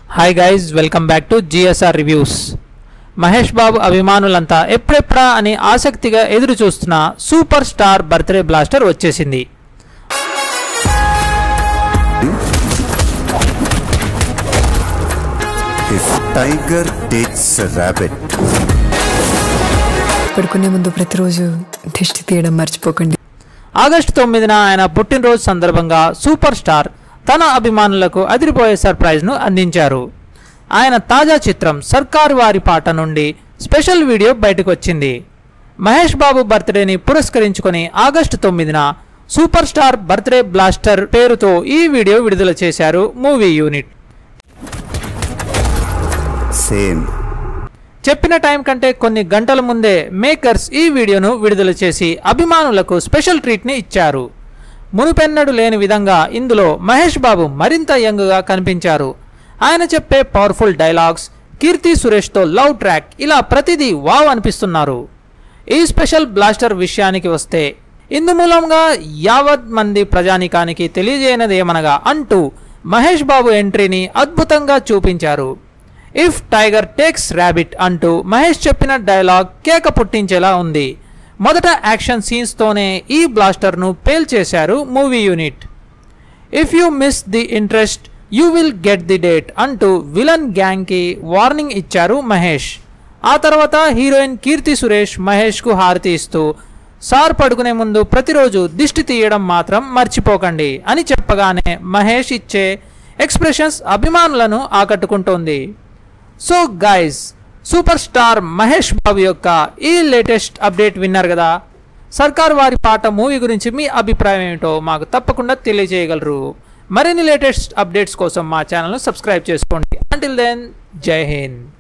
Hi guys welcome back to GSR reviews Mahesh Babu అభిమానులంతా ఎప్పుడెప్పుడా అని ఆసక్తిగా ఎదురు చూస్తున్న సూపర్ స్టార్ బర్త్డే బ్లాస్టర్ వచ్చేసింది If tiger takes a rabbit, పడుకునే ముందు ప్రతిరోజు దిష్టి తీయడం మర్చిపోకండి ఆగస్టు తొమ్మిదిన ఆయన పుట్టినరోజు సందర్భంగా సూపర్ స్టార్ తన అభిమానులకు అదిరిపోయే సర్ప్రైజ్ను అందించారు ఆయన తాజా చిత్రం సర్కారు వారి పాట నుండి స్పెషల్ వీడియో బయటకు వచ్చింది మహేష్ బాబు బర్త్డేని పురస్కరించుకొని ఆగస్టు తొమ్మిదిన సూపర్ స్టార్ బర్త్డే బ్లాస్టర్ పేరుతో ఈ వీడియో విడుదల చేశారు మూవీ యూనిట్ same. చెప్పిన టైం కంటే కొన్ని గంటల ముందే మేకర్స్ ఈ వీడియోను విడుదల చేసి అభిమానులకు స్పెషల్ ట్రీట్ని ఇచ్చారు మునుపెన్నడు లేని విధంగా ఇందులో మహేష్ బాబు మరింత యంగ్గా కనిపించారు ఆయన చెప్పే పవర్ఫుల్ డైలాగ్స్ కీర్తి సురేష్తో లవ్ ట్రాక్ ఇలా ప్రతిదీ వావ్ అనిపిస్తున్నారు ఈ స్పెషల్ బ్లాస్టర్ విషయానికి వస్తే ఇందు మూలంగా యావత్ మంది ప్రజానికానికి తెలియజేయనదేమనగా అంటూ మహేష్ బాబు ఎంట్రీని అద్భుతంగా చూపించారు ఇఫ్ టైగర్ టేక్స్ ర్యాబిట్ అంటూ మహేష్ చెప్పిన డైలాగ్ కేక పుట్టించేలా ఉంది మొదట యాక్షన్ సీన్స్తోనే ఈ బ్లాస్టర్ను పేల్చేశారు movie unit if you miss the interest you will get the date అంటూ విలన్ గ్యాంగ్కి వార్నింగ్ ఇచ్చారు మహేష్ ఆ తర్వాత హీరోయిన్ కీర్తి సురేష్ మహేష్కు హారతి ఇస్తూ సార్ పడుకునే ముందు ప్రతిరోజు దిష్టి తీయడం మాత్రం మర్చిపోకండి అని చెప్పగానే మహేష్ ఇచ్చే ఎక్స్ప్రెషన్స్ అభిమానులను ఆకట్టుకుంటోంది so guys super star Mahesh Babu యొక్క ఈ లేటెస్ట్ అప్డేట్ విన్నారు కదా సర్కార్ వారి పాట మూవీ గురించి మీ అభిప్రాయం ఏమిటో మాకు తప్పకుండా తెలియజేయగలరు మరిన్ని లేటెస్ట్ అప్డేట్స్ కోసం మా ఛానల్ను సబ్స్క్రైబ్ చేసుకోండి అంటిల్ దెన్ జై హింద్